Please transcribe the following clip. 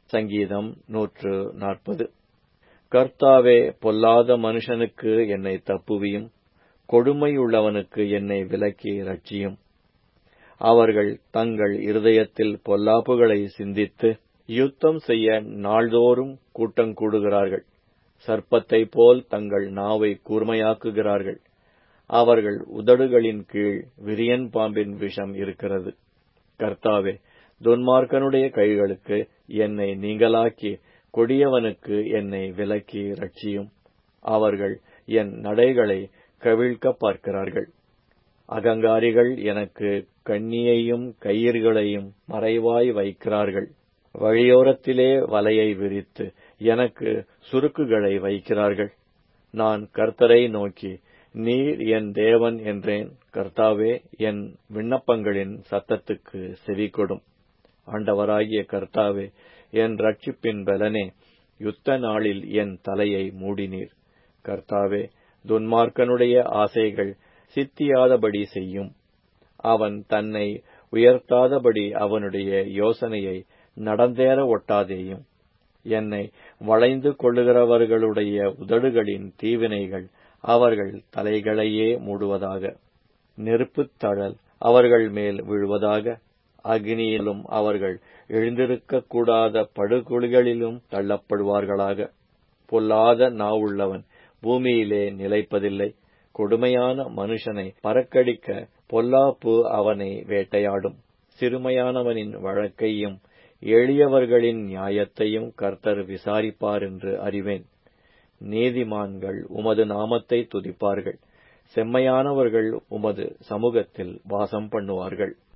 சங்கீதம் நூற்று நாற்பது கர்த்தாவே பொல்லாத மனுஷனுக்கு என்னை தப்புவியும் கொடுமையுள்ளவனுக்கு என்னை விலக்கி ரட்சியும் அவர்கள் தங்கள் இருதயத்தில் பொல்லாப்புகளை சிந்தித்து யுத்தம் செய்ய நாள்தோறும் கூட்டங் கூடுகிறார்கள் சர்ப்பத்தைப் போல் தங்கள் நாவை கூர்மையாக்குகிறார்கள் அவர்கள் உதடுகளின் கீழ் விரியன் பாம்பின் விஷம் இருக்கிறது கர்த்தாவே துன்மார்க்கனுடைய கைகளுக்கு என்னை நீங்களாக்கி கொடியவனுக்கு என்னை விலக்கி ரட்சியும் அவர்கள் என் நடைகளை கவிழ்க்க பார்க்கிறார்கள் அகங்காரிகள் எனக்கு கண்ணியையும் கயிறுகளையும் மறைவாய் வைக்கிறார்கள் வழியோரத்திலே வலையை விரித்து எனக்கு சுருக்குகளை வைக்கிறார்கள் நான் கர்த்தரை நோக்கி நீர் என் தேவன் என்றேன் கர்த்தாவே என் விண்ணப்பங்களின் சத்தத்துக்கு செவிகொடும் ஆண்டவராகிய கர்த்தாவே என் ரட்சிப்பின் பலனே யுத்த நாளில் என் தலையை மூடினீர் கர்த்தாவே துன்மார்க்கனுடைய ஆசைகள் சித்தியாதபடி செய்யும் அவன் தன்னை உயர்த்தாதபடி அவனுடைய யோசனையை நடந்தேற ஒட்டாதேயும் என்னை வளைந்து கொள்ளுகிறவர்களுடைய உதடுகளின் தீவினைகள் அவர்கள் தலைகளையே மூடுவதாக நெருப்புத் தழல் அவர்கள் மேல் விழுவதாக அக்னியிலும் அவர்கள் எழுந்திருக்கக்கூடாத படுகொலிகளிலும் தள்ளப்படுவார்களாக பொல்லாத நாவுள்ளவன் பூமியிலே நிலைப்பதில்லை கொடுமையான மனுஷனை பறக்கடிக்க பொல்லாப்பு அவனை வேட்டையாடும் சிறுமையானவனின் வழக்கையும் எளியவர்களின் நியாயத்தையும் கர்த்தர் விசாரிப்பார் என்று அறிவேன் நீதிமான்கள் உமது நாமத்தை துதிப்பார்கள் செம்மையானவர்கள் உமது சமூகத்தில் வாசம் பண்ணுவார்கள்